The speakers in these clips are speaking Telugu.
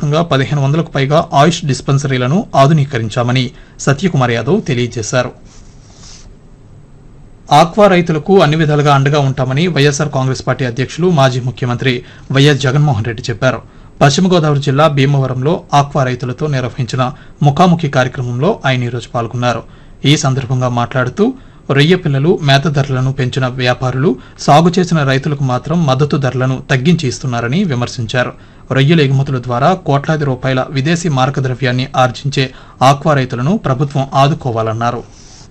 దేశవ్యాప్తంగా పదిహేను వందలకు పైగా ఆయుష్ డిస్పెన్సరీలను ఆధునీకరించామని సత్యకుమార్ యాదవ్ తెలియజేశారు ఆక్వా రైతులకు అన్ని విధాలుగా అండగా ఉంటామని వైఎస్ఆర్ కాంగ్రెస్ పార్టీ అధ్యక్షులు మాజీ ముఖ్యమంత్రి వైఎస్ జగన్మోహన్ రెడ్డి చెప్పారు పశ్చిమ గోదావరి జిల్లా భీమవరంలో ఆక్వా రైతులతో నిర్వహించిన ముఖాముఖి కార్యక్రమంలో ఆయన ఈరోజు పాల్గొన్నారు ఈ సందర్భంగా మాట్లాడుతూ రొయ్య పిల్లలు మేత ధరలను పెంచిన వ్యాపారులు సాగు చేసిన రైతులకు మాత్రం మద్దతు ధరలను తగ్గించి ఇస్తున్నారని విమర్శించారు రొయ్యల ఎగుమతుల ద్వారా కోట్లాది రూపాయల విదేశీ మారక ద్రవ్యాన్ని ఆర్జించే ఆక్వా రైతులను ప్రభుత్వం ఆదుకోవాలన్నారు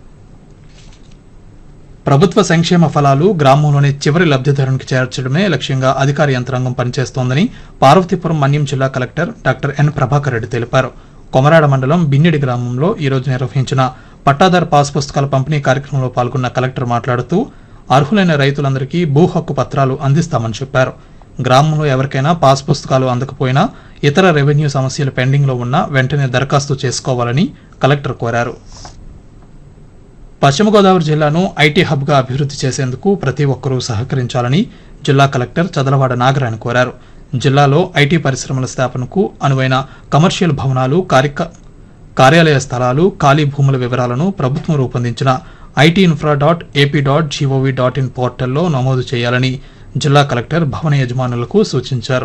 ప్రభుత్వ సంక్షేమ ఫలాలు గ్రామంలోని చివరి లబ్ధిదారునికి చేర్చడమే లక్ష్యంగా అధికార యంత్రాంగం పనిచేస్తోందని పార్వతీపురం మన్యం జిల్లా collector doctor N Prabhakar Reddy తెలిపారు కొమరాడ మండలం బిన్నిడి గ్రామంలో ఈరోజు నిర్వహించిన పట్టాదారు పాస్ పుస్తకాల పంపిణీ కార్యక్రమంలో పాల్గొన్న కలెక్టర్ మాట్లాడుతూ అర్హులైన రైతులందరికీ భూ హక్కు పత్రాలు అందిస్తామని చెప్పారు గ్రామంలో ఎవరికైనా పాస్ పుస్తకాలు అందకపోయినా ఇతర రెవెన్యూ సమస్యలు పెండింగ్లో ఉన్నా వెంటనే దరఖాస్తు చేసుకోవాలని కలెక్టర్ కోరారు పశ్చిమ గోదావరి జిల్లాను ఐటీ హబ్గా అభివృద్ధి చేసేందుకు ప్రతి ఒక్కరూ సహకరించాలని జిల్లా కలెక్టర్ చదలవాడ నాగరాయణ కోరారు జిల్లాలో ఐటీ పరిశ్రమల స్థాపనకు అనువైన కమర్షియల్ భవనాలు కార్యక కార్యాలయ స్థలాలు ఖాళీ భూముల వివరాలను ప్రభుత్వం రూపొందించిన IT infra dot AP dot GOV dot in పోర్టల్లో నమోదు చేయాలని జిల్లా కలెక్టర్ భవన యజమానులకు సూచించారు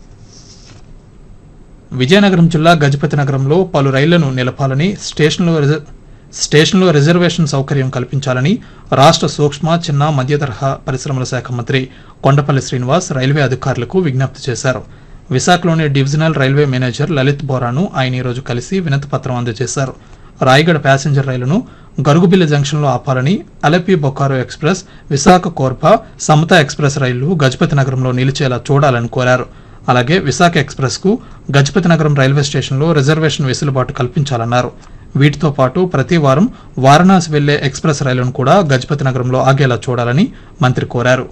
విజయనగరం జిల్లా గజపతి నగరంలో పలు రైళ్లను నిలపాలని స్టేషన్లో రిజ- స్టేషన్లో రిజర్వేషన్ సౌకర్యం కల్పించాలని రాష్ట్ర సూక్ష్మ చిన్న మధ్య తరహా పరిశ్రమల శాఖ మంత్రి కొండపల్లి శ్రీనివాస్ రైల్వే అధికారులకు విజ్ఞప్తి చేశారు విశాఖలోని డివిజనల్ రైల్వే మేనేజర్ లలిత్ బోరాను ఆయన ఈరోజు కలిసి వినతి పత్రం అందజేశారు రాయగడ ప్యాసింజర్ రైలును గరుగుబిల్లి జంక్షన్లో ఆపాలని అలపి బొకారో ఎక్స్ప్రెస్ విశాఖ కోర్పా సమత ఎక్స్ప్రెస్ రైళ్లు గజపతి నగరంలో నిలిచేలా చూడాలని కోరారు అలాగే విశాఖ ఎక్స్ప్రెస్ కు గజపతి నగరం రైల్వే స్టేషన్లో రిజర్వేషన్ వెసులుబాటు కల్పించాలన్నారు వీటితో పాటు ప్రతి వారం వారణాసి వెళ్లే ఎక్స్ప్రెస్ రైలును కూడా గజపతి నగరంలో ఆగేలా చూడాలని మంత్రి కోరారు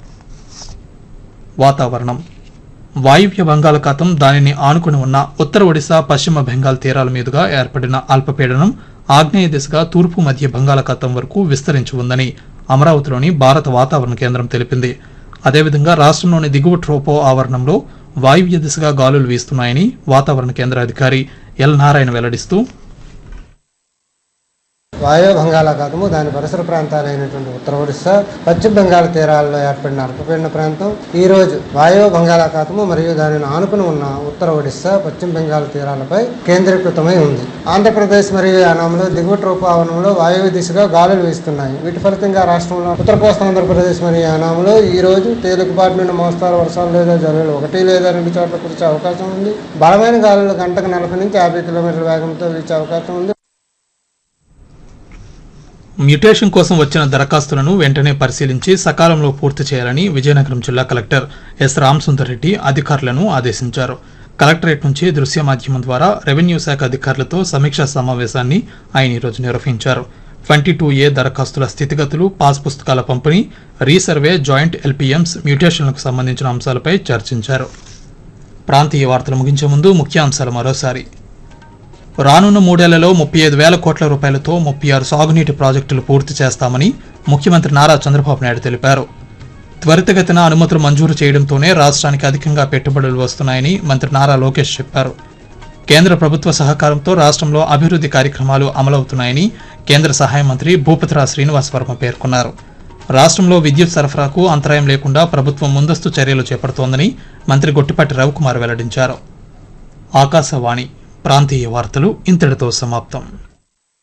వాతావరణం వాయువ్య బంగాళాఖాతం దానిని ఆనుకుని ఉన్న ఉత్తర ఒడిశా పశ్చిమ బెంగాల్ తీరాల మీదుగా ఏర్పడిన అల్పపీడనం ఆగ్నేయ దిశగా తూర్పు మధ్య బంగాళాఖాతం వరకు విస్తరించి ఉందని అమరావతిలోని భారత వాతావరణ కేంద్రం తెలిపింది అదేవిధంగా రాష్ట్రంలోని దిగువ ట్రోపో ఆవరణంలో వాయువ్య దిశగా గాలులు వీస్తున్నాయని వాతావరణ కేంద్ర అధికారి ఎల్ నారాయణ వెల్లడిస్తూ వాయు బంగాళాఖాతము దాని పరిసర ప్రాంతాలైనటువంటి ఉత్తర ఒడిశా పశ్చిమ బెంగాల్ తీరాల్లో ఏర్పడిన అల్పపీడన ప్రాంతం ఈ రోజు వాయు బంగాళాఖాతము మరియు దానిని ఆనుకుని ఉన్న ఉత్తర ఒడిశా పశ్చిమ బెంగాల్ తీరాలపై కేంద్రీకృతమై ఉంది ఆంధ్రప్రదేశ్ మరియు యానాంలో దిగువ రూపావరణంలో వాయువ్య దిశగా గాలులు వీస్తున్నాయి వీటి ఫలితంగా రాష్ట్రంలో ఉత్తర కోస్తా ఆంధ్రప్రదేశ్ మరియు యానాంలో ఈ రోజు తేలికపాటి నుండి మోస్తారు వర్షాలు లేదా జల్లులు ఒకటి లేదా రెండు చోట్ల కురిసే అవకాశం ఉంది బలమైన గాలులు గంటకు నలభై నుంచి యాభై కిలోమీటర్ల వేగంతో వీచే అవకాశం ఉంది మ్యుటేషన్ కోసం వచ్చిన దరఖాస్తులను వెంటనే పరిశీలించి సకాలంలో పూర్తి చేయాలని విజయనగరం జిల్లా కలెక్టర్ ఎస్ రామసుందర్ రెడ్డి అధికారులను ఆదేశించారు కలెక్టరేట్ నుంచి దృశ్య మాధ్యమం ద్వారా రెవెన్యూ శాఖ అధికారులతో సమీక్షా సమావేశాన్ని ఆయన ఈరోజు నిర్వహించారు ట్వంటీ టూ ఏ దరఖాస్తుల స్థితిగతులు పాస్ పుస్తకాల పంపిణీ రీసర్వే జాయింట్ ఎల్పీఎంస్ మ్యూటేషన్లకు సంబంధించిన అంశాలపై చర్చించారు ప్రాంతీయ వార్తలు ముగించే ముందు ముఖ్యాంశాలు మరోసారి రానున్న మూడేళ్లలో ముప్పై ఐదు వేల కోట్ల రూపాయలతో ముప్పై ఆరు సాగునీటి ప్రాజెక్టులు పూర్తి చేస్తామని ముఖ్యమంత్రి నారా చంద్రబాబు నాయుడు తెలిపారు త్వరితగతిన అనుమతులు మంజూరు చేయడంతోనే రాష్ట్రానికి అధికంగా పెట్టుబడులు వస్తున్నాయని మంత్రి నారా లోకేష్ చెప్పారు కేంద్ర ప్రభుత్వ సహకారంతో రాష్ట్రంలో అభివృద్ధి కార్యక్రమాలు అమలవుతున్నాయని కేంద్ర సహాయ మంత్రి భూపతిరా శ్రీనివాస్ వర్మ పేర్కొన్నారు రాష్ట్రంలో విద్యుత్ సరఫరాకు అంతరాయం లేకుండా ప్రభుత్వం ముందస్తు చర్యలు చేపడుతోందని మంత్రి గొట్టిపాటి రవికుమార్ వెల్లడించారు ఆకాశవాణి ప్రాంతీయ వార్తలు ఇంతటితో సమాప్తం